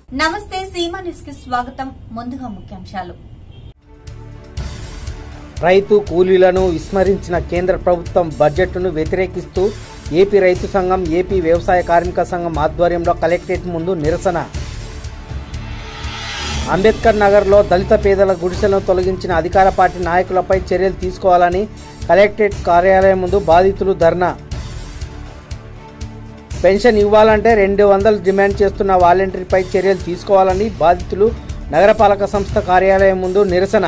నమస్తే సీమా న్యూస్ కి స్వాగతం ముందుగా ముఖ్యాంశాలు రైతు కూలీలను విస్మరించిన కేంద్ర ప్రభుత్వం బడ్జెట్ను వ్యతిరేకిస్తూ ఏపీ రైతు సంఘం ఏపీ వ్యవసాయ కార్మిక సంఘం ఆధ్వర్యంలో కలెక్టరేట్ ముందు నిరసన అంబేద్కర్ నగర్లో దళిత పేదల గుడిసెలను తొలగించిన అధికార పార్టీ నాయకులపై చర్యలు తీసుకోవాలని కలెక్టరేట్ కార్యాలయం ముందు బాధితులు ధర్నా పెన్షన్ ఇవ్వాలంటే రెండు వందలు డిమాండ్ చేస్తున్న వాలంటీర్పై చర్యలు తీసుకోవాలని బాధితులు నగరపాలక సంస్థ కార్యాలయం ముందు నిరసన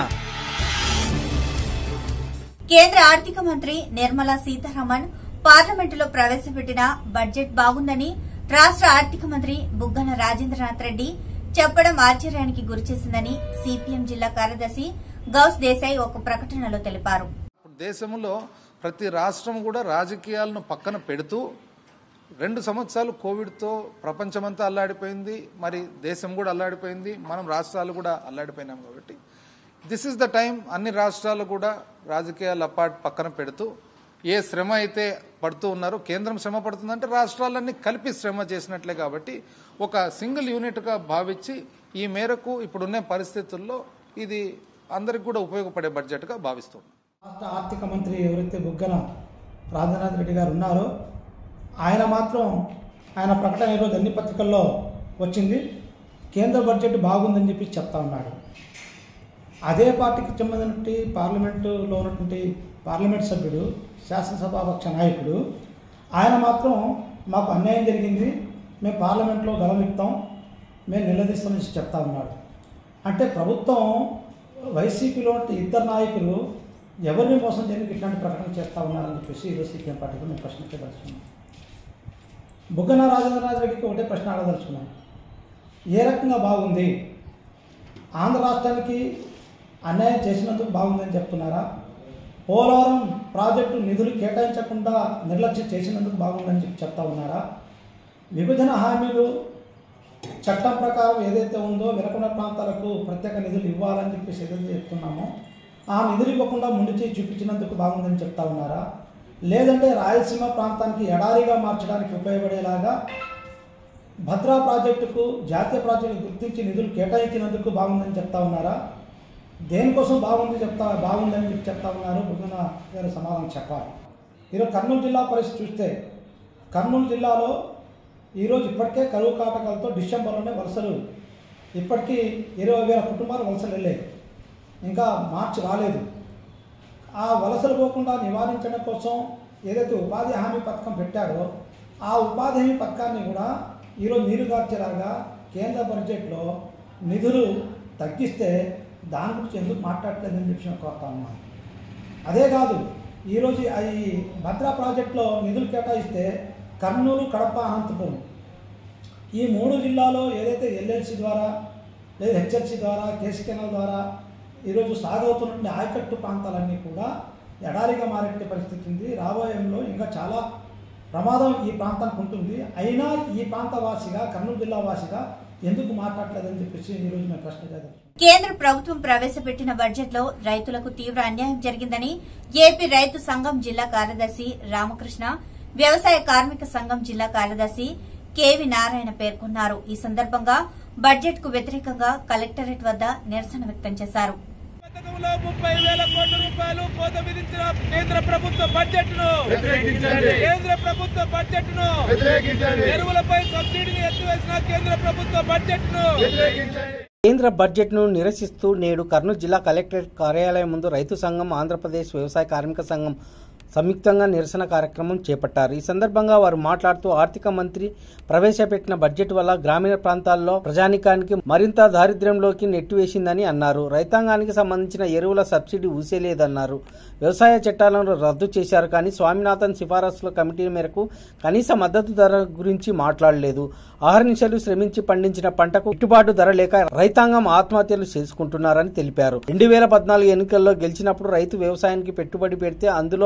కేంద్ర ఆర్థిక మంత్రి నిర్మలా సీతారామన్ పార్లమెంటులో ప్రవేశపెట్టిన బడ్జెట్ బాగుందని రాష్ట ఆర్థిక మంత్రి బుగ్గన రాజేంద్రనాథ్ రెడ్డి చెప్పడం ఆశ్చర్యానికి గురిచేసిందని సిపిఎం జిల్లా కార్యదర్శి గౌస్ దేశాయ్ ఒక ప్రకటనలో తెలిపారు ఇప్పుడు దేశంలో ప్రతి రాష్ట్రం కూడా రాజకీయాలను పక్కన పెడుతూ రెండు సంవత్సరాలు కోవిడ్తో ప్రపంచమంతా అల్లాడిపోయింది మరి దేశం కూడా అల్లాడిపోయింది మనం రాష్ట్రాలు కూడా అల్లాడిపోయినాం కాబట్టి దిస్ ఇస్ ద టైం అన్ని రాష్ట్రాలు కూడా రాజకీయాలు అపార్ట్ పక్కన పెడుతూ ఏ శ్రమ అయితే పడుతూ ఉన్నారో కేంద్రం శ్రమ పడుతుందంటే రాష్ట్రాలన్నీ కలిపి శ్రమ చేసినట్లే కాబట్టి ఒక సింగిల్ యూనిట్గా భావించి ఈ మేరకు ఇప్పుడున్న పరిస్థితుల్లో ఇది అందరికి కూడా ఉపయోగపడే బడ్జెట్గా భావిస్తాం రాష్ట్ర ఆర్థిక మంత్రి ఎవరైతే బుగ్గన రాజనాథ్ రెడ్డి గారు ఉన్నారో ఆయన మాత్రం ఆయన ప్రకటన ఈరోజు అన్ని పత్రికల్లో వచ్చింది కేంద్ర బడ్జెట్ బాగుందని చెప్పి చెప్తా ఉన్నాడు అదే పార్టీకి చెందినటువంటి పార్లమెంటులో ఉన్నటువంటి పార్లమెంట్ సభ్యుడు శాసనసభాపక్ష నాయకుడు ఆయన మాత్రం మాకు అన్యాయం జరిగింది మేము పార్లమెంట్లో గలమిస్తాం మేము నిలదీస్తామని చెప్తా ఉన్నాడు అంటే ప్రభుత్వం వైసీపీలో ఉన్న ఇద్దరు నాయకులు ఎవరిని మోసం చేయడానికి ఇట్లాంటి ప్రకటన చేస్తూ ఉన్నారని చెప్పేసి ఈరోజు సీపీఎం పార్టీకి మేము ప్రశ్నించదలుచుకున్నాం బుగ్గన రాజేంద్రనాథ్ రెడ్డికి ఒకటే ప్రశ్న అడగదలుచుకున్నాం ఏ రకంగా బాగుంది ఆంధ్ర రాష్ట్రానికి అన్యాయం చేసినందుకు బాగుందని చెప్తున్నారా పోలవరం ప్రాజెక్టు నిధులు కేటాయించకుండా నిర్లక్ష్యం చేసినందుకు బాగుందని చెప్పి చెప్తా ఉన్నారా విభజన హామీలు చట్టం ప్రకారం ఏదైతే ఉందో వెనకున్న ప్రాంతాలకు ప్రత్యేక నిధులు ఇవ్వాలని చెప్పేసి ఏదైతే చెప్తున్నామో ఆ నిధులు ఇవ్వకుండా ముందు చేయి చూపించినందుకు బాగుందని చెప్తా ఉన్నారా లేదంటే రాయలసీమ ప్రాంతానికి ఎడారిగా మార్చడానికి ఉపయోగపడేలాగా భద్రా ప్రాజెక్టుకు జాతీయ ప్రాజెక్టు గుర్తించి నిధులు కేటాయించినందుకు బాగుందని చెప్తా ఉన్నారా దేనికోసం బాగుంది చెప్తా బాగుందని చెప్పి చెప్తా ఉన్నారు బుగ్గన గారు సమాధానం చెప్పాలి ఈరోజు కర్నూలు జిల్లా పరిస్థితి చూస్తే కర్నూలు జిల్లాలో ఈరోజు ఇప్పటికే కరువు కాటకాలతో డిసెంబర్లోనే వలసలు ఇప్పటికీ ఇరవై వేల కుటుంబాలు వలసలు వెళ్ళాయి ఇంకా మార్చి రాలేదు ఆ వలసలు పోకుండా నివారించడం కోసం ఏదైతే ఉపాధి హామీ పథకం పెట్టారో ఆ ఉపాధి హామీ పథకాన్ని కూడా ఈరోజు నీరుగార్చేలాగా కేంద్ర బడ్జెట్లో నిధులు తగ్గిస్తే దాని గురించి ఎందుకు మాట్లాడలేదని చెప్పి నేను కోరుతా ఉన్నాను అదే కాదు ఈరోజు ఈ భద్రా ప్రాజెక్టులో నిధులు కేటాయిస్తే కర్నూలు కడప అనంతపురం ఈ మూడు జిల్లాలో ఏదైతే ఎల్ఎల్సి ద్వారా లేదా హెచ్ఎల్సి ద్వారా కేసీ కెనాల్ ద్వారా ఈరోజు సాగవుతున్న ఆయకట్టు ప్రాంతాలన్నీ కూడా ఎడారిగా మారే పరిస్థితి ఉంది రాబోయేలో ఇంకా చాలా ప్రమాదం ఈ ప్రాంతానికి ఉంటుంది అయినా ఈ ప్రాంత వాసిగా కర్నూలు జిల్లా వాసిగా ఎందుకు మాట్లాడలేదని చెప్పేసి ఈరోజు మేము ప్రశ్న చేద్దాం కేంద్ర ప్రభుత్వం ప్రవేశపెట్టిన బడ్జెట్ లో రైతులకు తీవ్ర అన్యాయం జరిగిందని ఏపీ రైతు సంఘం జిల్లా కార్యదర్శి రామకృష్ణ వ్యవసాయ కార్మిక సంఘం జిల్లా కార్యదర్శి కెవి నారాయణ పేర్కొన్నారు ఈ సందర్భంగా బడ్జెట్ కు వ్యతిరేకంగా కలెక్టరేట్ వద్ద నిరసన వ్యక్తం చేశారు పథకంలో ముప్పై వేల కోట్ల రూపాయలు కోత విధించిన కేంద్ర ప్రభుత్వ బడ్జెట్ ను కేంద్ర ప్రభుత్వ బడ్జెట్ ను ఎరువులపై సబ్సిడీని ఎత్తివేసిన కేంద్ర ప్రభుత్వ బడ్జెట్ ను కేంద్ర బడ్జెట్ను నిరసిస్తూ నేడు కర్నూలు జిల్లా కలెక్టరేట్ కార్యాలయం ముందు రైతు సంఘం ఆంధ్రప్రదేశ్ వ్యవసాయ కార్మిక సంఘం సంయుక్తంగా నిరసన కార్యక్రమం చేపట్టారు ఈ సందర్భంగా వారు మాట్లాడుతూ ఆర్థిక మంత్రి ప్రవేశపెట్టిన బడ్జెట్ వల్ల గ్రామీణ ప్రాంతాల్లో ప్రజానికానికి మరింత దారిద్ర్యంలోకి నెట్టివేసిందని అన్నారు రైతాంగానికి సంబంధించిన ఎరువుల సబ్సిడీ ఊసేలేదన్నారు వ్యవసాయ చట్టాలను రద్దు చేశారు కానీ స్వామినాథన్ సిఫారసుల కమిటీ మేరకు కనీస మద్దతు ధర గురించి మాట్లాడలేదు ఆహర్నిశలు శ్రమించి పండించిన పంటకు గిట్టుబాటు ధర లేక రైతాంగం ఆత్మహత్యలు చేసుకుంటున్నారని తెలిపారు రెండు వేల పద్నాలుగు ఎన్నికల్లో గెలిచినప్పుడు రైతు వ్యవసాయానికి పెట్టుబడి పెడితే అందులో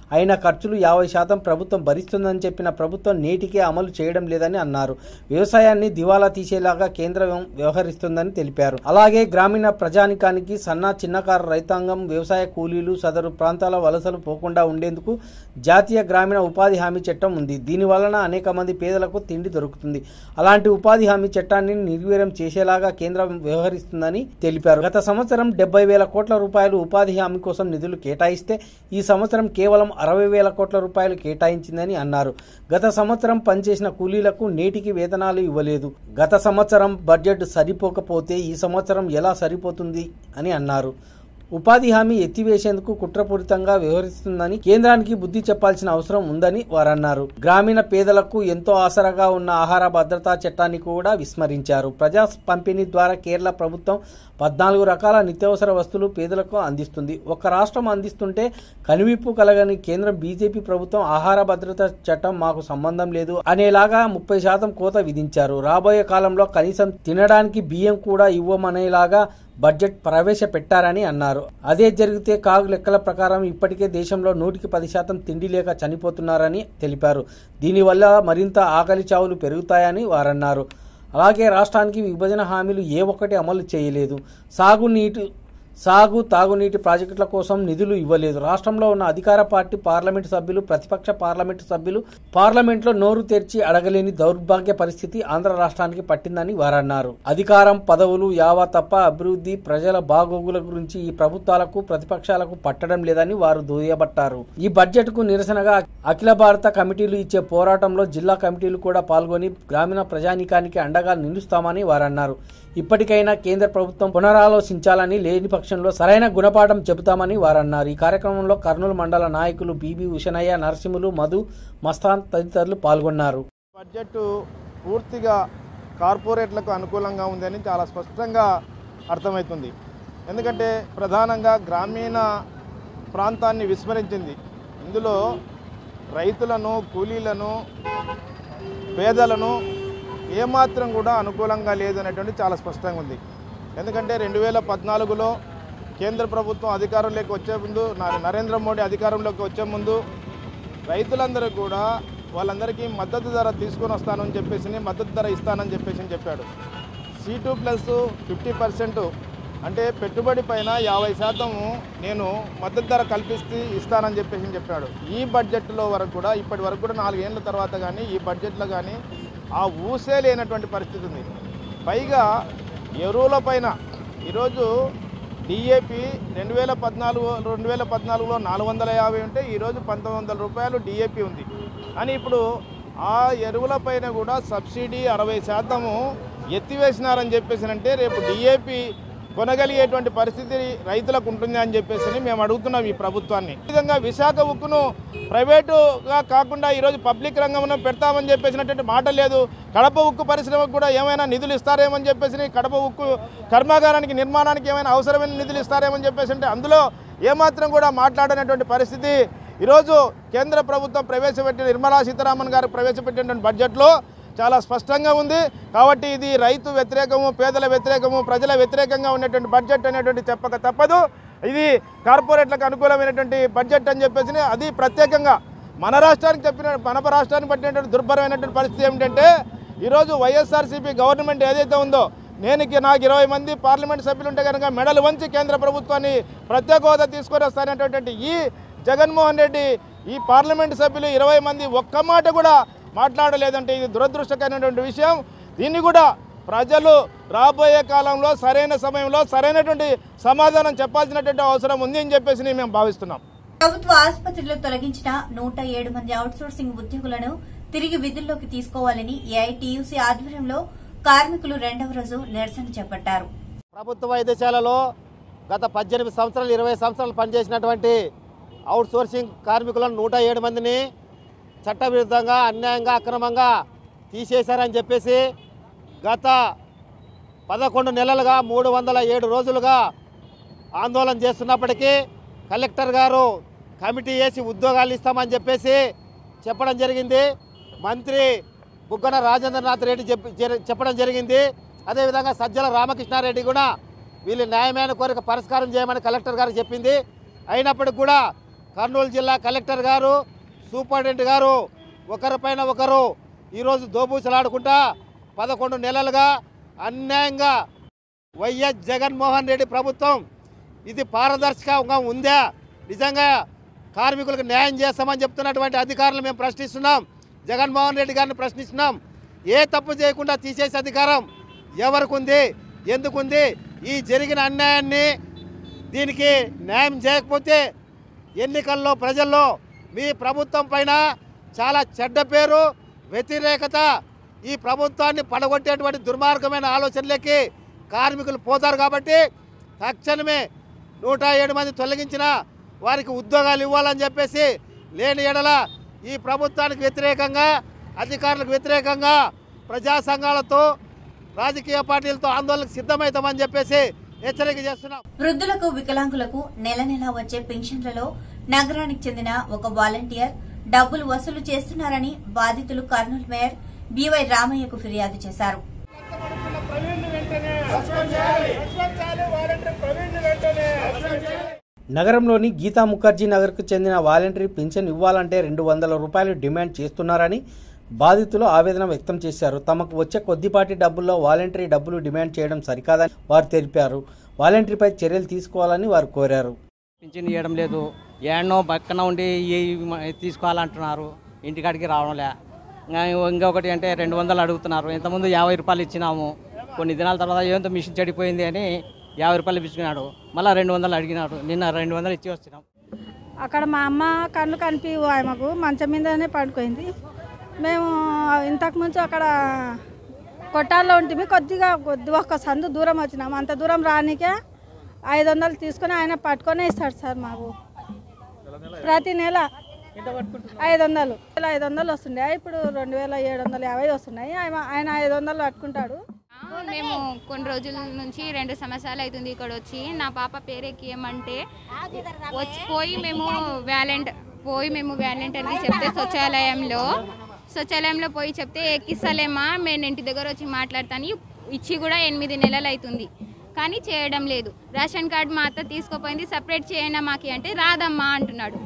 అయిన ఖర్చులు యాభై శాతం ప్రభుత్వం భరిస్తుందని చెప్పిన ప్రభుత్వం నేటికే అమలు చేయడం లేదని అన్నారు వ్యవసాయాన్ని దివాలా తీసేలాగా కేంద్రం వ్యవహరిస్తుందని తెలిపారు అలాగే గ్రామీణ ప్రజానికానికి సన్న చిన్నకారు రైతాంగం వ్యవసాయ కూలీలు సదరు ప్రాంతాల వలసలు పోకుండా ఉండేందుకు జాతీయ గ్రామీణ ఉపాధి హామీ చట్టం ఉంది దీని వలన అనేక మంది పేదలకు తిండి దొరుకుతుంది అలాంటి ఉపాధి హామీ చట్టాన్ని నిర్వీర్యం చేసేలాగా కేంద్రం వ్యవహరిస్తుందని తెలిపారు గత సంవత్సరం డెబ్బై వేల కోట్ల రూపాయలు ఉపాధి హామీ కోసం నిధులు కేటాయిస్తే ఈ సంవత్సరం కేవలం అరవై వేల కోట్ల రూపాయలు కేటాయించిందని అన్నారు గత సంవత్సరం పనిచేసిన కూలీలకు నేటికి వేతనాలు ఇవ్వలేదు గత సంవత్సరం బడ్జెట్ సరిపోకపోతే ఈ సంవత్సరం ఎలా సరిపోతుంది అని అన్నారు ఉపాధి హామీ ఎత్తివేసేందుకు కుట్రపూరితంగా వ్యవహరిస్తుందని కేంద్రానికి బుద్ధి చెప్పాల్సిన అవసరం ఉందని వారన్నారు గ్రామీణ పేదలకు ఎంతో ఆసరాగా ఉన్న ఆహార భద్రతా చట్టాన్ని కూడా విస్మరించారు ప్రజా పంపిణీ ద్వారా కేరళ ప్రభుత్వం పద్నాలుగు రకాల నిత్యావసర వస్తువులు పేదలకు అందిస్తుంది ఒక రాష్ట్రం అందిస్తుంటే కనువిప్పు కలగని కేంద్రం బీజేపీ ప్రభుత్వం ఆహార భద్రత చట్టం మాకు సంబంధం లేదు అనేలాగా ముప్పై శాతం కోత విధించారు రాబోయే కాలంలో కనీసం తినడానికి బియ్యం కూడా ఇవ్వమనేలాగా బడ్జెట్ ప్రవేశపెట్టారని అన్నారు అదే జరిగితే కాగు లెక్కల ప్రకారం ఇప్పటికే దేశంలో నూటికి పది శాతం తిండి లేక చనిపోతున్నారని తెలిపారు దీనివల్ల మరింత ఆకలి చావులు పెరుగుతాయని వారన్నారు అలాగే రాష్ట్రానికి విభజన హామీలు ఏ ఒక్కటి అమలు చేయలేదు సాగునీటి సాగు తాగునీటి ప్రాజెక్టుల కోసం నిధులు ఇవ్వలేదు రాష్ట్రంలో ఉన్న అధికార పార్టీ పార్లమెంటు సభ్యులు ప్రతిపక్ష పార్లమెంటు సభ్యులు పార్లమెంట్లో నోరు తెరిచి అడగలేని దౌర్భాగ్య పరిస్థితి ఆంధ్ర రాష్ట్రానికి పట్టిందని వారన్నారు అధికారం పదవులు యావా తప్ప అభివృద్ధి ప్రజల బాగోగుల గురించి ఈ ప్రభుత్వాలకు ప్రతిపక్షాలకు పట్టడం లేదని వారు దుయ్యబట్టారు ఈ బడ్జెట్ కు నిరసనగా అఖిల భారత కమిటీలు ఇచ్చే పోరాటంలో జిల్లా కమిటీలు కూడా పాల్గొని గ్రామీణ ప్రజానీకానికి అండగా నిలుస్తామని వారన్నారు ఇప్పటికైనా కేంద్ర ప్రభుత్వం పునరాలోచించాలని లేని పక్షంలో సరైన గుణపాఠం చెబుతామని వారన్నారు ఈ కార్యక్రమంలో కర్నూలు మండల నాయకులు బీబీ ఉషనయ్య నరసింహులు మధు మస్తాన్ తదితరులు పాల్గొన్నారు బడ్జెట్ పూర్తిగా కార్పొరేట్లకు అనుకూలంగా ఉందని చాలా స్పష్టంగా అర్థమవుతుంది ఎందుకంటే ప్రధానంగా గ్రామీణ ప్రాంతాన్ని విస్మరించింది ఇందులో రైతులను కూలీలను పేదలను ఏమాత్రం కూడా అనుకూలంగా లేదు అనేటువంటి చాలా స్పష్టంగా ఉంది ఎందుకంటే రెండు వేల పద్నాలుగులో కేంద్ర ప్రభుత్వం అధికారంలోకి వచ్చే ముందు నా- నరేంద్ర మోడీ అధికారంలోకి వచ్చే ముందు రైతులందరూ కూడా వాళ్ళందరికీ మద్దతు ధర తీసుకొని వస్తానని చెప్పేసి మద్దతు ధర ఇస్తానని చెప్పేసి చెప్పాడు C two plus fifty percent అంటే పెట్టుబడి పైన యాభై శాతం నేను మద్దతు ధర కల్పిస్తే ఇస్తానని చెప్పేసి చెప్పాడు ఈ బడ్జెట్లో వరకు కూడా ఇప్పటి వరకు కూడా నాలుగేళ్ల తర్వాత కానీ ఈ బడ్జెట్లో కానీ ఆ ఊసే లేనటువంటి పరిస్థితి ఉంది పైగా ఎరువుల పైన ఈరోజు డిఏపి రెండు వేల పద్నాలుగు రెండు వేల పద్నాలుగులో నాలుగు వందల యాభై ఉంటే ఈరోజు పంతొమ్మిది వందల రూపాయలు డిఏపి ఉంది అని ఇప్పుడు ఆ ఎరువుల పైన కూడా సబ్సిడీ అరవై శాతము ఎత్తివేసినారని చెప్పేసి అంటే రేపు డిఏపి కొనగలిగేటువంటి పరిస్థితి రైతులకు ఉంటుంది అని చెప్పేసి మేము అడుగుతున్నాం ఈ ప్రభుత్వాన్ని ఈ విధంగా విశాఖ ఉక్కును ప్రైవేటుగా కాకుండా ఈరోజు పబ్లిక్ రంగంలో పెడతామని చెప్పేసినటువంటి మాట లేదు కడప ఉక్కు పరిశ్రమకు కూడా ఏమైనా నిధులు ఇస్తారేమని చెప్పేసి కడప ఉక్కు కర్మాగారానికి నిర్మాణానికి ఏమైనా అవసరమైన నిధులు ఇస్తారేమని చెప్పేసి అంటే అందులో ఏమాత్రం కూడా మాట్లాడనటువంటి పరిస్థితి ఈరోజు కేంద్ర ప్రభుత్వం ప్రవేశపెట్టిన నిర్మలా సీతారామన్ గారు ప్రవేశపెట్టినటువంటి బడ్జెట్లో చాలా స్పష్టంగా ఉంది కాబట్టి ఇది రైతు వ్యతిరేకము పేదల వ్యతిరేకము ప్రజల వ్యతిరేకంగా ఉన్నటువంటి బడ్జెట్ అనేటువంటి చెప్పక తప్పదు ఇది కార్పొరేట్లకు అనుకూలమైనటువంటి బడ్జెట్ అని చెప్పేసి అది ప్రత్యేకంగా మన రాష్ట్రానికి చెప్పిన మన రాష్ట్రానికి పట్టినటువంటి దుర్భరమైనటువంటి పరిస్థితి ఏమిటంటే ఈరోజు వైఎస్ఆర్సీపీ గవర్నమెంట్ ఏదైతే ఉందో నేను ఇక- నాకు ఇరవై మంది పార్లమెంట్ సభ్యులు ఉంటే కనుక మెడలు వంచి కేంద్ర ప్రభుత్వాన్ని ప్రత్యేక హోదా తీసుకొని వస్తానటువంటి ఈ జగన్మోహన్ రెడ్డి ఈ పార్లమెంట్ సభ్యులు ఇరవై మంది ఒక్క మాట కూడా మాట్లాడలేదంటే ఇది దురదృష్టకరమైనటువంటి విషయం దీన్ని కూడా ప్రజలు రాబోయే కాలంలో సరైన సమయంలో సరైనటువంటి సమాధానం చెప్పాల్సినటువంటి అవసరం ఉంది అని చెప్పేసి మేము భావిస్తున్నాం ప్రభుత్వ ఆసుపత్రిలో తొలగించిన నూట ఏడు మంది అవుట్సోర్సింగ్ ఉద్యోగులను తిరిగి విధుల్లోకి తీసుకోవాలని ఏఐటీయూసీ ఆధ్వర్యంలో కార్మికులు రెండవ రోజు నిరసన చేపట్టారు ప్రభుత్వ వైద్యశాలలో గత పద్దెనిమిది సంవత్సరాలు ఇరవై సంవత్సరాలు పనిచేసినటువంటి అవుట్ సోర్సింగ్ కార్మికులను నూట ఏడు మందిని చట్టవిరుద్ధంగా అన్యాయంగా అక్రమంగా తీసేశారని చెప్పేసి గత పదకొండు నెలలుగా మూడు వందల ఏడు రోజులుగా ఆందోళన చేస్తున్నప్పటికీ కలెక్టర్ గారు కమిటీ వేసి ఉద్యోగాలు ఇస్తామని చెప్పేసి చెప్పడం జరిగింది మంత్రి బుగ్గన రాజేంద్రనాథ్ రెడ్డి చెప్పి జరి- చెప్పడం జరిగింది అదేవిధంగా సజ్జల రామకృష్ణారెడ్డి కూడా వీళ్ళు న్యాయమైన కోరిక పరిష్కారం చేయమని కలెక్టర్ గారు చెప్పింది అయినప్పటికి కూడా కర్నూలు జిల్లా కలెక్టర్ గారు సూపరింటెండెంట్ గారు ఒకరిపైన ఒకరు ఈరోజు దోబూసలాడుకుంటా పదకొండు నెలలుగా అన్యాయంగా వైఎస్ జగన్మోహన్ రెడ్డి ప్రభుత్వం ఇది పారదర్శకంగా ఉందా నిజంగా కార్మికులకు న్యాయం చేస్తామని చెప్తున్నటువంటి అధికారులు మేము ప్రశ్నిస్తున్నాం జగన్మోహన్ రెడ్డి గారిని ప్రశ్నిస్తున్నాం ఏ తప్పు చేయకుండా తీసేసే అధికారం ఎవరికి ఉంది ఎందుకుంది ఈ జరిగిన అన్యాయాన్ని దీనికి న్యాయం చేయకపోతే ఎన్నికల్లో ప్రజల్లో మీ ప్రభుత్వం పైన చాలా చెడ్డ పేరు వ్యతిరేకత ఈ ప్రభుత్వాన్ని పడగొట్టేటువంటి దుర్మార్గమైన ఆలోచనలకి కార్మికులు పోతారు కాబట్టి తక్షణమే నూట ఏడు మంది తొలగించిన వారికి ఉద్యోగాలు ఇవ్వాలని చెప్పేసి లేని ఎడల ఈ ప్రభుత్వానికి వ్యతిరేకంగా అధికారులకు వ్యతిరేకంగా ప్రజా సంఘాలతో రాజకీయ పార్టీలతో ఆందోళనకు సిద్ధమవుతామని చెప్పేసి హెచ్చరిక చేస్తున్నాం వృద్ధులకు వికలాంగులకు నెల నెలా వచ్చే పెన్షన్లలో నగరానికి చెందిన ఒక వాలంటీర్ డబ్బులు వసూలు చేస్తున్నారని బాధితులు కర్నూలు మేయర్ బీవై రామయ్యకు ఫిర్యాదు చేశారు నగరంలోని గీతా ముఖర్జీ నగర్కు చెందిన వాలంటరీ పింఛన్ ఇవ్వాలంటే రెండు వందల రూపాయలు డిమాండ్ చేస్తున్నారని బాధితులు ఆవేదన వ్యక్తం చేశారు తమకు వచ్చే కొద్దిపాటి డబ్బుల్లో వాలంటరీ డబ్బులు డిమాండ్ చేయడం సరికాదని వారు తెలిపారు వాలంటరీపై చర్యలు తీసుకోవాలని వారు కోరారు పింఛన్ ఇవ్వడం లేదు ఏడనో పక్కన ఉండి ఈ తీసుకోవాలంటున్నారు ఇంటికాడికి రావడంలే ఇంకా ఇంకొకటి అంటే రెండు వందలు అడుగుతున్నారు ఇంతకుముందు యాభై రూపాయలు ఇచ్చినాము కొన్ని దినాల తర్వాత ఏంతో మిషన్ చెడిపోయింది అని యాభై రూపాయలు ఇప్పించుకున్నాడు మళ్ళీ రెండు వందలు అడిగినాడు నిన్న రెండు వందలు ఇచ్చి వచ్చినాం అక్కడ మా అమ్మ కళ్ళు కనిపి ఆమెకు మంచం మీదనే పడుకుంది మేము ఇంతకుముందు అక్కడ కొట్టాల్లో ఉంటుంది కొద్దిగా కొద్ది ఒక్క సందు దూరం వచ్చినాము అంత దూరం రానికే ఐదు వందలు తీసుకొని ఆయన పట్టుకొనే ఇస్తాడు సార్ మాకు ప్రతి నెల ఐదు వందలు ఐదు వందలు వస్తుండే ఇప్పుడు రెండు వేల ఏడు వందల యాభై వస్తున్నాయి ఆయన ఆయన ఐదు వందలు పట్టుకుంటాడు మేము కొన్ని రోజుల నుంచి రెండు సంవత్సరాలు అవుతుంది ఇక్కడ వచ్చి నా పాప పేరు ఎక్కియమంటే వచ్చి పోయి మేము వ్యాలెంట్ పోయి మేము వ్యాలెంట్ అని చెప్తే శౌచాలయంలో శౌచాలయంలో పోయి చెప్తే ఎక్కిస్తలేమా మేము ఇంటి దగ్గర వచ్చి మాట్లాడతాను ఇచ్చి కూడా ఎనిమిది నెలలు అవుతుంది కానీ చేయడం లేదు రేషన్ కార్డు మా అత్త తీసుకోపోయింది సపరేట్ చేయండి మాకి అంటే రాదమ్మా అంటున్నాడు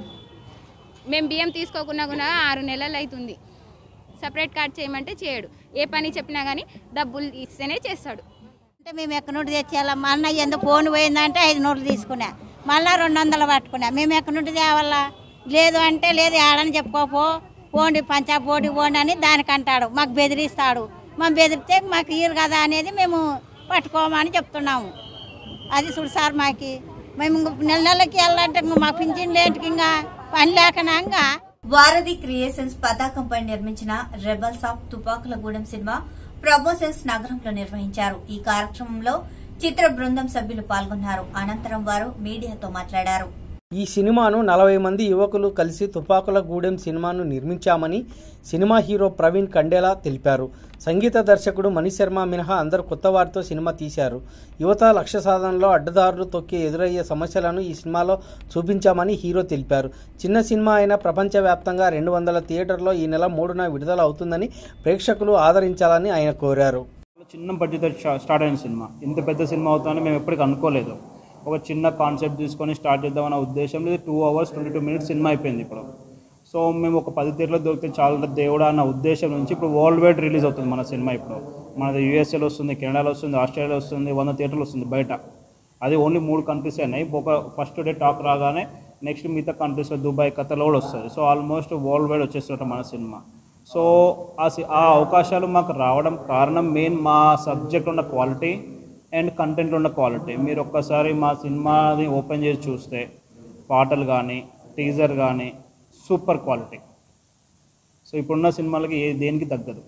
మేము బియ్యం తీసుకోకుండా కూడా ఆరు నెలలు అవుతుంది సపరేట్ కార్డ్ చేయమంటే చేయడు ఏ పని చెప్పినా కానీ డబ్బులు ఇస్తేనే చేస్తాడు అంటే మేము ఎక్కడి నుండి తెచ్చేయాలా మా అన్న ఎందుకు ఫోన్ పోయిందంటే ఐదు నోట్లు తీసుకున్నా మళ్ళా రెండు వందలు పట్టుకున్నా మేము ఎక్కడి నుండి తేవాలా లేదు అంటే లేదు ఆడని చెప్పుకోపో పోండి పంచా పోటీ పోండి అని దానికి అంటాడు మాకు బెదిరిస్తాడు మేము బెదిరితే మాకు ఇయ్యరు కదా అనేది మేము పట్టుకోమని చెప్తున్నాము అది చూడు సార్ మాకి మేము ఇంక నెల నెలకి వెళ్ళాలంటే ఇంక మాకు పింఛన్ లేటికి ఇంకా పని లేకనాగా వారధి క్రియేషన్స్ పతాకంపై నిర్మించిన rebels of Tupakulagudem cinema promotions నగరంలో నిర్వహించారు ఈ కార్యక్రమంలో చిత్ర బృందం సభ్యులు పాల్గొన్నారు అనంతరం వారు మీడియాతో మాట్లాడారు ఈ సినిమాను నలభై మంది యువకులు కలిసి తుపాకుల గూడెం సినిమాను నిర్మించామని సినిమా హీరో ప్రవీణ్ కండేలా తెలిపారు సంగీత దర్శకుడు మనీష్ శర్మ మినహా అందరూ కొత్త వారితో సినిమా తీశారు యువత లక్ష్య సాధనలో అడ్డదారులు తొక్కి ఎదురయ్యే సమస్యలను ఈ సినిమాలో చూపించామని హీరో తెలిపారు చిన్న సినిమా అయినా ప్రపంచవ్యాప్తంగా రెండు వందల థియేటర్లో ఈ నెల మూడున విడుదల అవుతుందని ప్రేక్షకులు ఆదరించాలని ఆయన కోరారు చిన్న బడ్జెట్ స్టార్ట్ అయిన సినిమా ఇంత పెద్ద సినిమా అవుతుందని మేము ఎప్పటికీ అనుకోలేదు ఒక చిన్న కాన్సెప్ట్ తీసుకొని స్టార్ట్ చేద్దామన్న ఉద్దేశం ఇది two hours twenty two minutes cinema అయిపోయింది ఇప్పుడు సో మేము ఒక పది థియేటర్లో దొరికితే చాలా దేవుడా అన్న ఉద్దేశం నుంచి ఇప్పుడు వరల్డ్ వైడ్ రిలీజ్ అవుతుంది మన సినిమా ఇప్పుడు మనది యూఎస్ఏలో వస్తుంది కెనడాలో వస్తుంది ఆస్ట్రేలియాలో వస్తుంది వంద థియేటర్లు వస్తుంది బయట అది ఓన్లీ మూడు కంట్రీస్ అయినాయి ఒక ఫస్ట్ డే టాక్ రాగానే నెక్స్ట్ మిగతా కంట్రీస్లో దుబాయ్ ఖతర్లో కూడా వస్తుంది సో ఆల్మోస్ట్ వరల్డ్ వైడ్ వచ్చేస్తుంటాం మన సినిమా సో ఆ సి- ఆ అవకాశాలు మాకు రావడం కారణం మెయిన్ మా సబ్జెక్ట్ ఉన్న క్వాలిటీ అండ్ కంటెంట్లో ఉన్న క్వాలిటీ మీరు ఒక్కసారి మా సినిమాని ఓపెన్ చేసి చూస్తే పాటలు కానీ టీజర్ కానీ సూపర్ క్వాలిటీ సో ఇప్పుడున్న సినిమాలకి ఏ దేనికి తగ్గదు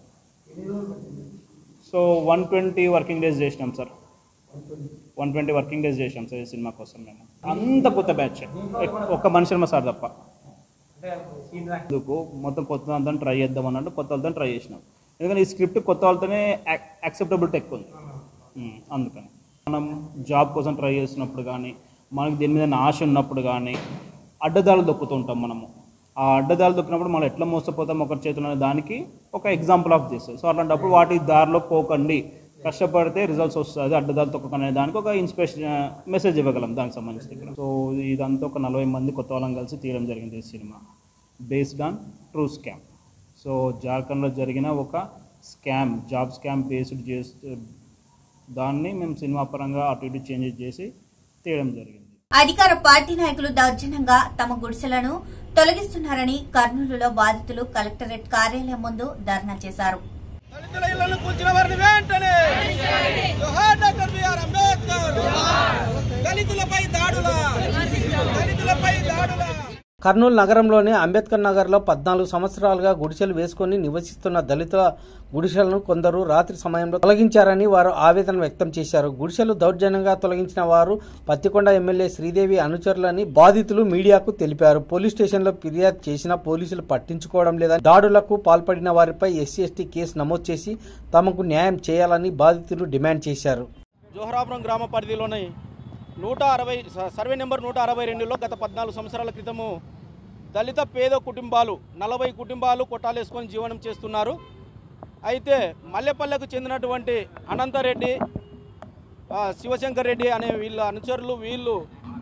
so one twenty working days చేసినాం sir one twenty working days చేసాం సార్ ఈ సినిమా కోసం మేము అంత కొత్త బ్యాచ్ ఒక్క మనిషి మా సార్ తప్ప ఎందుకు మొత్తం కొత్త వాళ్ళతో ట్రై చేద్దాం అన్నట్టు కొత్త వాళ్ళతో ట్రై చేసినాం ఎందుకంటే ఈ స్క్రిప్ట్ కొత్త వాళ్ళతోనే యాక్సెప్టబిలిటీ ఎక్కువ ఉంది ఉమ్, అందుకని మనం జాబ్ కోసం ట్రై చేసినప్పుడు కానీ మనకి దీని మీద ఆశ ఉన్నప్పుడు కానీ అడ్డదారులు దొక్కుతూ ఉంటాం మనము ఆ అడ్డదారులు దొక్కినప్పుడు మనం ఎట్లా మోసపోతాం ఒకరి చేతులు అనే దానికి ఒక ఎగ్జాంపుల్ ఆఫ్ దిస్ సో అట్లాంటప్పుడు వాటి దారిలో పోకండి కష్టపడితే రిజల్ట్స్ వస్తుంది అడ్డదాలు తొక్కనే దానికి ఒక ఇన్స్పిరేషన్ మెసేజ్ ఇవ్వగలం దానికి సంబంధించి ఇక్కడ సో ఇదంతా ఒక నలభై మంది కొత్త వాళ్ళని కలిసి తీయడం జరిగింది ఈ cinema based on true scam so జార్ఖండ్లో జరిగిన ఒక స్కామ్ జాబ్ స్కామ్ బేస్డ్ చేస్తూ దాన్ని మేము సినిమా పరంగా అటు ఇటు చేంజెస్ చేసి తీయడం జరిగింది అధికార పార్టీ నాయకులు దౌర్జన్యంగా తమ గుడిసెలను తొలగిస్తున్నారని కర్నూలులో బాధితులు కలెక్టరేట్ కార్యాలయం ముందు ధర్నా చేశారు దళితుల ఇళ్లను కూల్చిన వారిని వెంటనే జోహార్ డాక్టర్ బిఆర్ అంబేద్కర్ దళితులపై దాడుల దళితులపై దాడుల కర్నూలు నగరంలోని అంబేద్కర్ నగర్లో పద్నాలుగు సంవత్సరాలుగా గుడిసెలు వేసుకుని నివసిస్తున్న దళితుల గుడిసెలను కొందరు రాత్రి సమయంలో తొలగించారని వారు ఆవేదన వ్యక్తం చేశారు గుడిసెలు దౌర్జన్యంగా తొలగించిన వారు పత్తికొండ ఎమ్మెల్యే శ్రీదేవి అనుచరులని బాధితులు మీడియాకు తెలిపారు పోలీస్ స్టేషన్లో ఫిర్యాదు చేసినా పోలీసులు పట్టించుకోవడం లేదని దాడులకు పాల్పడిన వారిపై ఎస్సీ ఎస్టీ కేసు నమోదు చేసి తమకు న్యాయం చేయాలని బాధితులు డిమాండ్ చేశారు జోహరాపురం గ్రామ పరిధిలోని నూట అరవై స- సర్వే నెంబర్ నూట అరవై రెండులో గత పద్నాలుగు సంవత్సరాల క్రితము దళిత పేద కుటుంబాలు నలభై కుటుంబాలు కొట్టాలేసుకొని జీవనం చేస్తున్నారు అయితే మల్లెపల్లెకు చెందినటువంటి అనంతరెడ్డి ఆ, శివశంకర్ రెడ్డి అనే వీళ్ళ అనుచరులు వీళ్ళు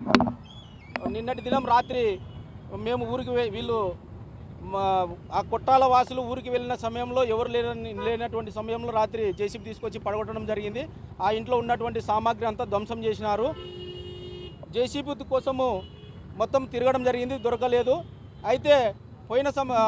నిన్నటి దినం రాత్రి మేము ఊరికి వే- వీళ్ళు మా ఆ కొట్టాల వాసులు ఊరికి వెళ్ళిన సమయంలో ఎవరు లేని లేనటువంటి సమయంలో రాత్రి జేసీబీ తీసుకొచ్చి పడగొట్టడం జరిగింది ఆ ఇంట్లో ఉన్నటువంటి సామాగ్రి అంతా ధ్వంసం చేసినారు జేసీబీ కోసము మొత్తం తిరగడం జరిగింది దొరకలేదు అయితే పోయిన సమ ఆ,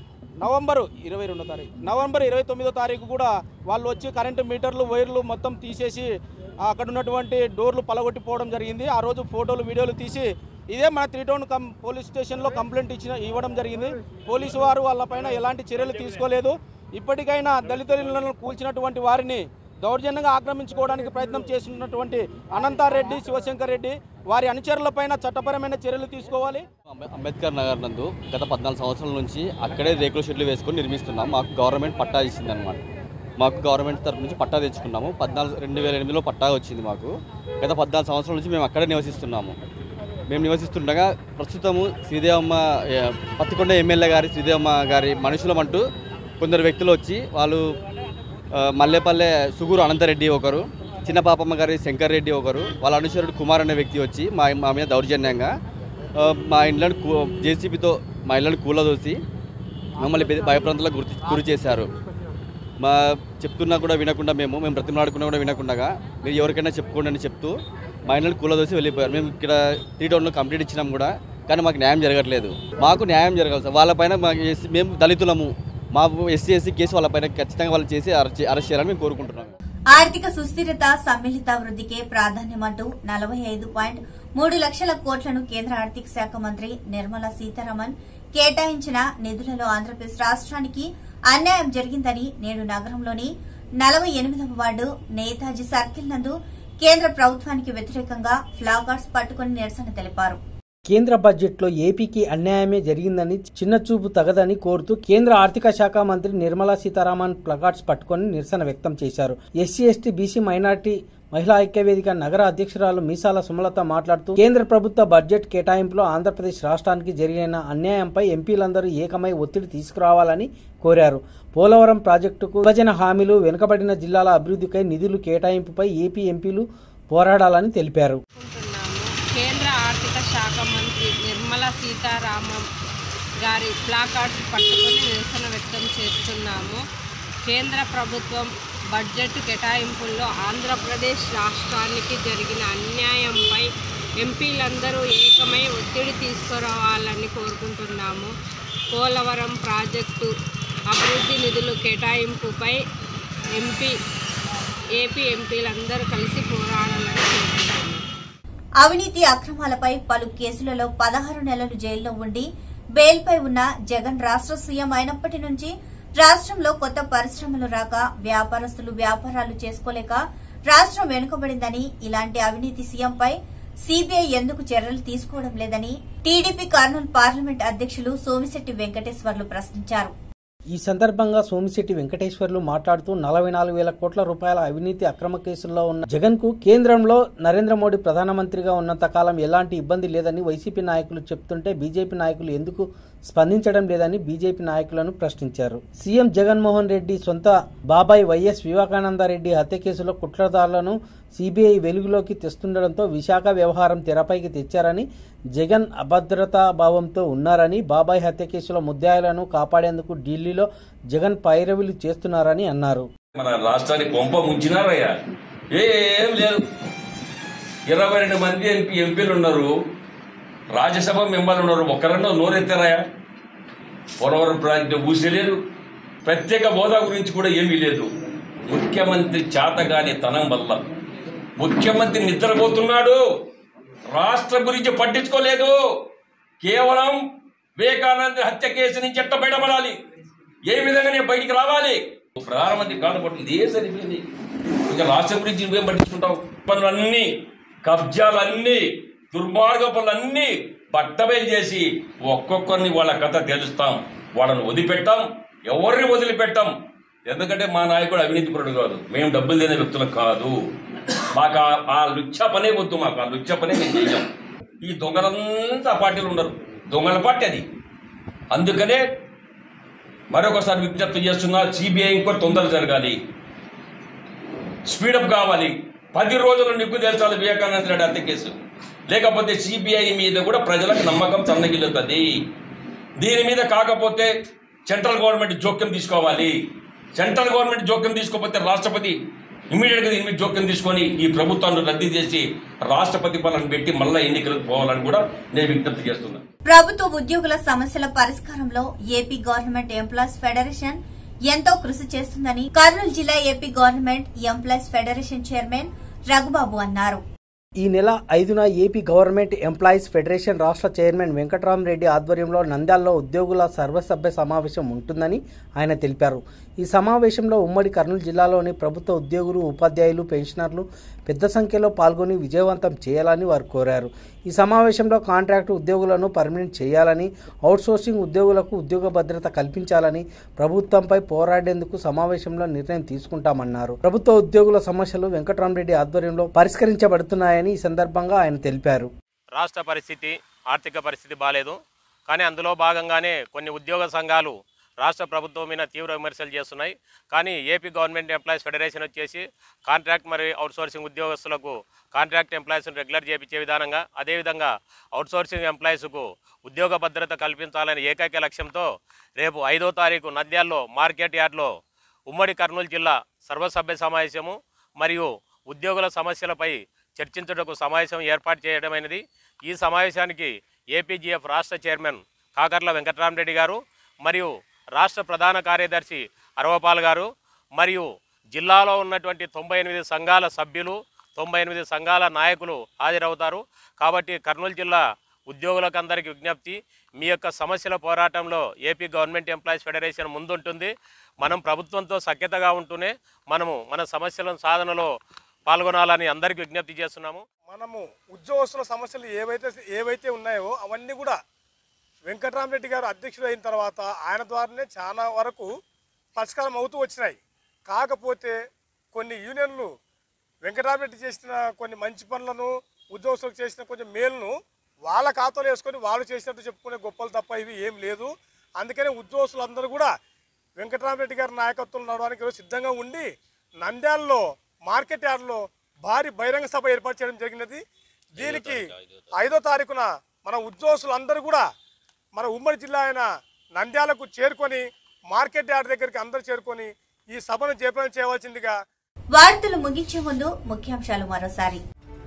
నవంబరు ఇరవై రెండో తారీఖు నవంబర్ ఇరవై తొమ్మిదో తారీఖు కూడా వాళ్ళు వచ్చి కరెంటు మీటర్లు వైర్లు మొత్తం తీసేసి ఆ, అక్కడ ఉన్నటువంటి డోర్లు పలగొట్టిపోవడం జరిగింది ఆ రోజు ఫోటోలు వీడియోలు తీసి ఇదే మన త్రీ టౌన్ కం పోలీస్ స్టేషన్లో కంప్లైంట్ ఇచ్చిన ఇవ్వడం జరిగింది పోలీసు వారు వాళ్ళపైన ఎలాంటి చర్యలు తీసుకోలేదు ఇప్పటికైనా దళితులను కూల్చినటువంటి వారిని దౌర్జన్యంగా ఆక్రమించుకోవడానికి ప్రయత్నం చేస్తున్నటువంటి అనంతారెడ్డి శివశంకర్ రెడ్డి వారి అనుచరులపైన చట్టపరమైన చర్యలు తీసుకోవాలి అంబే- అంబేద్కర్ నగర్ నందు గత పద్నాలుగు సంవత్సరాల నుంచి అక్కడే రేకుల షెడ్లు వేసుకొని నిర్మిస్తున్నాం మాకు గవర్నమెంట్ పట్టా ఇచ్చింది అనమాట మాకు గవర్నమెంట్ తరపు నుంచి పట్టా తెచ్చుకున్నాము పద్నాలుగు రెండు వేల ఎనిమిదిలో పట్టా వచ్చింది మాకు గత పద్నాలుగు సంవత్సరాల నుంచి మేము అక్కడే నివసిస్తున్నాము మేము నివసిస్తుండగా ప్రస్తుతము శ్రీదేవమ్మ ఏ, పత్తికొండ ఎమ్మెల్యే గారి శ్రీదేవమ్మ గారి మనుషులం అంటూ కొందరు వ్యక్తులు వచ్చి వాళ్ళు ఆ, మల్లేపల్లె సుగూరు అనంతరెడ్డి ఒకరు చిన్న పాపమ్మ గారి శంకర్ రెడ్డి ఒకరు వాళ్ళ అనుచరుడు కుమార్ అనే వ్యక్తి వచ్చి మా మా మీద దౌర్జన్యంగా ఆ, మా ఇండ్లను జేసీబీతో మా ఇళ్ళని కూలదోసి మమ్మల్ని బె- భయప్రాంతాలకు గురి గురి చేశారు మా చెప్తున్నా కూడా వినకుండా మేము మేము బ్రతిమలాడుకున్నా కూడా వినకుండా మీరు ఎవరికైనా చెప్పుకోండి అని చెప్తూ మా ఇళ్ళని కూలదోసి వెళ్ళిపోయారు మేము ఇక్కడ త్రీ టౌన్లో కంప్లీట్ ఇచ్చినాం కూడా కానీ మాకు న్యాయం జరగట్లేదు మాకు న్యాయం జరగాలి సార్ వాళ్ళపైన మాకు ఎస్- మేము దళితులము మా ఎస్సీ ఎస్సీ కేసు వాళ్ళపైన ఖచ్చితంగా వాళ్ళు చేసి అరెస్ట్ అరెస్ట్ చేయాలని మేము కోరుకుంటున్నాము ఆర్థిక సుస్థిరత సమ్మిళిత వృద్ధికే ప్రాధాన్యమంటూ నలభై ఐదు పాయింట్ మూడు లక్షల కోట్లను కేంద్ర ఆర్థిక శాఖ మంత్రి నిర్మలా సీతారామన్ కేటాయించిన నిధులలో ఆంధ్రప్రదేశ్ రాష్ట్రానికి అన్యాయం జరిగిందని నేడు నగరంలోని నలభై ఎనిమిదవ వార్డు నేతాజీ సర్కిల్ నందు కేంద్ర ప్రభుత్వానికి వ్యతిరేకంగా ఫ్లాగార్డ్స్ పట్టుకుని నిరసన తెలిపారు కేంద్ర బడ్జెట్లో ఏపీకి అన్యాయమే జరిగిందని చిన్న చూపు తగదని కోరుతూ కేంద్ర ఆర్థిక శాఖ మంత్రి నిర్మలా సీతారామన్ ప్లగార్డ్స్ పట్టుకొని నిరసన వ్యక్తం చేశారు ఎస్సీ ఎస్టీ బీసీ మైనార్టీ మహిళా ఐక్యవేదిక నగర అధ్యక్షురాలు మీసాల సుమలత మాట్లాడుతూ కేంద్ర ప్రభుత్వ బడ్జెట్ కేటాయింపులో ఆంధ్రప్రదేశ్ రాష్ట్రానికి జరిగిన అన్యాయంపై ఎంపీలందరూ ఏకమై ఒత్తిడి తీసుకురావాలని కోరారు పోలవరం ప్రాజెక్టుకు విభజన హామీలు వెనుకబడిన జిల్లాల అభివృద్ధికై నిధులు కేటాయింపుపై ఏపీ ఎంపీలు పోరాడాలని తెలిపారు కేంద్ర ఆర్థిక శాఖ మంత్రి నిర్మలా సీతారామన్ గారి ప్లాకార్డ్స్ పట్టుకొని నిరసన వ్యక్తం చేస్తున్నాము కేంద్ర ప్రభుత్వం బడ్జెట్ కేటాయింపుల్లో ఆంధ్రప్రదేశ్ రాష్ట్రానికి జరిగిన అన్యాయంపై ఎంపీలందరూ ఏకమై ఒత్తిడి తీసుకురావాలని కోరుకుంటున్నాము పోలవరం ప్రాజెక్టు అభివృద్ధి నిధులు కేటాయింపుపై ఎంపీ ఏపీ ఎంపీలందరూ కలిసి పోరాడాలని కోరుకుంటున్నాము అవినీతి అక్రమాలపై పలు కేసులలో పదహారు నెలలు జైల్లో ఉండి బెయిల్పై ఉన్న జగన్ రాష్ట్ర సీఎం అయినప్పటి నుంచి రాష్ట్రంలో కొత్త పరిశ్రమలు రాక వ్యాపారస్తులు వ్యాపారాలు చేసుకోలేక రాష్ట్రం వెనుకబడిందని ఇలాంటి అవినీతి సీఎంపై సీబీఐ ఎందుకు చర్యలు తీసుకోవడం లేదని టీడీపీ కర్నూలు పార్లమెంట్ అధ్యక్షులు సోమిశెట్టి వెంకటేశ్వర్లు ప్రశ్నించారు ఈ సందర్భంగా సోమిశెట్టి వెంకటేశ్వర్లు మాట్లాడుతూ నలభై నాలుగు వేల కోట్ల రూపాయల అవినీతి అక్రమ కేసుల్లో ఉన్న జగన్ కు కేంద్రంలో నరేంద్ర మోడీ ప్రధానమంత్రిగా ఉన్నంత కాలం ఎలాంటి ఇబ్బంది లేదని వైసీపీ నాయకులు చెప్తుంటే బీజేపీ నాయకులు ఎందుకు స్పందించడం లేదని బీజేపీ నాయకులను ప్రశ్నించారు సీఎం జగన్మోహన్ రెడ్డి సొంత బాబాయ్ వైఎస్ వివేకానందరెడ్డి హత్య కేసులో కుట్రదారులను సిబిఐ వెలుగులోకి తెస్తుండటంతో విశాఖ వ్యవహారం తెరపైకి తెచ్చారని జగన్ అభద్రతా భావంతో ఉన్నారని బాబాయ్ హత్య కేసులో ముద్దాయిలను కాపాడేందుకు ఢిల్లీలో జగన్ పైరవిలు చేస్తున్నారని అన్నారు మన రాష్ట్రాన్ని కొంప ముంచినారయ్యా ఏం లేదు ఇరవై రెండు మంది ఎంపీ ఎంపీలు ఉన్నారు రాజ్యసభ మెంబర్లు ఉన్నారు ఒక్కరన్నా నోరెత్తారాయా పోలవరం ప్రాజెక్టు ఊసలేదు ప్రత్యేక హోదా గురించి కూడా ఏమీ లేదు ముఖ్యమంత్రి చాతగాని తనం వల్ల ముఖ్యమంత్రి నిద్రపోతున్నాడు రాష్ట్రం గురించి పట్టించుకోలేదు కేవలం వివేకానంద హత్య కేసు నుంచి ఎట్ట బయటపడాలి ఏ విధంగా నేను బయటికి రావాలి ప్రధానమంత్రి కాదు పట్టు ఇదే సరిపోయింది ఇంకా రాష్ట్రం గురించి నువ్వేం పట్టించుకుంటావు పనులన్నీ కబ్జాలన్నీ దుర్మార్గ పనులన్నీ బట్టబయలు చేసి ఒక్కొక్కరిని వాళ్ళ కథ తెలుస్తాం వాళ్ళని వదిలిపెట్టాం ఎవరిని వదిలిపెట్టాం ఎందుకంటే మా నాయకుడు అవినీతిపరుడు కాదు మేము డబ్బులు తినే వ్యక్తులు కాదు మాకు ఆ- ఆ లుచ్చ పనే వద్దు మాకు ఆ లుచ్చ పనే మేము చెయ్యం ఈ దొంగలంతా ఆ పార్టీలు ఉండరు దొంగల పార్టీ అది అందుకనే మరొకసారి విజ్ఞప్తి చేస్తున్నా సిబిఐ ఇంకోటి తొందర జరగాలి స్పీడప్ కావాలి పది రోజులు నిగ్గు తేల్చాలి వివేకానంద రెడ్డి హత్య కేసు లేకపోతే సిబిఐ మీద కూడా ప్రజలకు నమ్మకం చన్నగిల్లుతుంది దీని మీద కాకపోతే సెంట్రల్ గవర్నమెంట్ జోక్యం తీసుకోవాలి సెంట్రల్ గవర్నమెంట్ జోక్యం తీసుకోకపోతే రాష్ట్రపతి ఇమీడియట్గా దీని మీద జోక్యం తీసుకొని ఈ ప్రభుత్వాన్ని రద్దు చేసి రాష్ట్రపతి పాలన పెట్టి మళ్ళీ ఎన్నికలకు పోవాలని కూడా నేను విజ్ఞప్తి చేస్తున్నాను ప్రభుత్వ ఉద్యోగుల సమస్యల పరిష్కారంలో ఏపీ గవర్నమెంట్ ఎంప్లాయీస్ ఫెడరేషన్ ఎంతో కృషి చేస్తుందని కర్నూలు జిల్లా AP government employees federation chairman Raghubabu అన్నారు ఈ నెల ఐదున ఏపీ గవర్నమెంట్ ఎంప్లాయీస్ ఫెడరేషన్ రాష్ట్ర చైర్మన్ వెంకట్రామరెడ్డి ఆధ్వర్యంలో నంద్యాలలో ఉద్యోగుల సర్వసభ్య సమావేశం ఉంటుందని ఆయన తెలిపారు ఈ సమావేశంలో ఉమ్మడి కర్నూలు జిల్లాలోని ప్రభుత్వ ఉద్యోగులు ఉపాధ్యాయులు పెన్షనర్లు పెద్ద సంఖ్యలో పాల్గొని విజయవంతం చేయాలని వారు కోరారు ఈ సమావేశంలో కాంట్రాక్టు ఉద్యోగులను పర్మనెంట్ చేయాలని అవుట్సోర్సింగ్ ఉద్యోగులకు ఉద్యోగ భద్రత కల్పించాలని ప్రభుత్వంపై పోరాడేందుకు సమావేశంలో నిర్ణయం తీసుకుంటామన్నారు ప్రభుత్వ ఉద్యోగుల సమస్యలు వెంకట్రామరెడ్డి ఆధ్వర్యంలో పరిష్కరించబడుతున్నాయని ఈ సందర్భంగా ఆయన తెలిపారు రాష్ట్ర పరిస్థితి ఆర్థిక పరిస్థితి బాగాలేదు కానీ అందులో భాగంగానే కొన్ని ఉద్యోగ సంఘాలు రాష్ట్ర ప్రభుత్వం మీద తీవ్ర విమర్శలు చేస్తున్నాయి కానీ ఏపీ గవర్నమెంట్ ఎంప్లాయీస్ ఫెడరేషన్ వచ్చేసి కాంట్రాక్ట్ మరియు అవుట్సోర్సింగ్ ఉద్యోగస్తులకు కాంట్రాక్ట్ ఎంప్లాయీస్ను రెగ్యులర్ చేయించే విధానంగా అదేవిధంగా అవుట్సోర్సింగ్ ఎంప్లాయీస్కు ఉద్యోగ భద్రత కల్పించాలనే ఏకైక లక్ష్యంతో రేపు ఐదో తారీఖు నంద్యాల్లో మార్కెట్ యార్డ్లో ఉమ్మడి కర్నూలు జిల్లా సర్వసభ్య సమావేశము మరియు ఉద్యోగుల సమస్యలపై చర్చించుటకు సమావేశం ఏర్పాటు చేయడమైనది ఈ సమావేశానికి ఏపీజీఎఫ్ రాష్ట్ర చైర్మన్ కాకర్ల వెంకటరామరెడ్డి గారు మరియు రాష్ట్ర ప్రధాన కార్యదర్శి అరవపాల్ గారు మరియు జిల్లాలో ఉన్నటువంటి తొంభై ఎనిమిది సంఘాల సభ్యులు తొంభై ఎనిమిది సంఘాల నాయకులు హాజరవుతారు కాబట్టి కర్నూలు జిల్లా ఉద్యోగులకు అందరికీ విజ్ఞప్తి మీ యొక్క సమస్యల పోరాటంలో ఏపీ గవర్నమెంట్ ఎంప్లాయీస్ ఫెడరేషన్ ముందుంటుంది మనం ప్రభుత్వంతో సఖ్యతగా ఉంటూనే మనము మన సమస్యల సాధనలో పాల్గొనాలని అందరికీ విజ్ఞప్తి చేస్తున్నాము మనము ఉద్యోగస్తుల సమస్యలు ఏవైతే ఏవైతే ఉన్నాయో అవన్నీ కూడా వెంకటరామరెడ్డి గారు అధ్యక్షుడు అయిన తర్వాత ఆయన ద్వారానే చాలా వరకు పరిష్కారం అవుతూ వచ్చినాయి కాకపోతే కొన్ని యూనియన్లు వెంకటరామరెడ్డి చేసిన కొన్ని మంచి పనులను ఉద్యోగస్తులకు చేసిన కొంచెం మేలును వాళ్ళ ఖాతాలో వేసుకొని వాళ్ళు చేసినట్టు చెప్పుకునే గొప్పలు తప్ప ఇవి ఏం లేదు అందుకనే ఉద్యోగస్తులందరూ కూడా వెంకటరామరెడ్డి గారి నాయకత్వంలో నడవడానికి ఈరోజు సిద్ధంగా ఉండి నంద్యాలలో మార్కెట్ యార్డ్లో భారీ బహిరంగ సభ ఏర్పాటు చేయడం జరిగినది దీనికి ఐదో తారీఖున మన ఉద్యోగస్తులందరూ కూడా మన ఉమ్మడి జిల్లా అయిన నంద్యాలకు చేరుకొని మార్కెట్ యార్డ్ దగ్గరికి అందరూ చేరుకొని ఈ సభను జయప్రదం చేయవలసిందిగా వార్తలు ముగించే ముందు ముఖ్యాంశాలు మరోసారి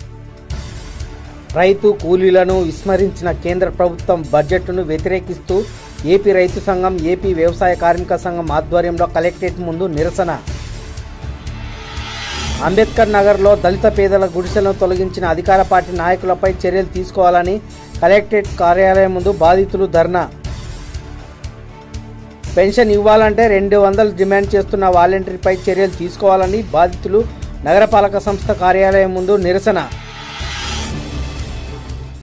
రైతు కూలీలను విస్మరించిన కేంద్ర ప్రభుత్వం బడ్జెట్ను వ్యతిరేకిస్తూ ఏపీ రైతు సంఘం ఏపీ వ్యవసాయ కార్మిక సంఘం ఆధ్వర్యంలో కలెక్టరేట్ ముందు నిరసన అంబేద్కర్ నగర్లో దళిత పేదల గుడిసెలను తొలగించిన అధికార పార్టీ నాయకులపై చర్యలు తీసుకోవాలని కలెక్టరేట్ కార్యాలయం ముందు బాధితులు ధర్నా పెన్షన్ ఇవ్వాలంటే రెండు వందలు డిమాండ్ చేస్తున్న వాలంటీర్పై చర్యలు తీసుకోవాలని బాధితులు నగరపాలక సంస్థ కార్యాలయం ముందు నిరసన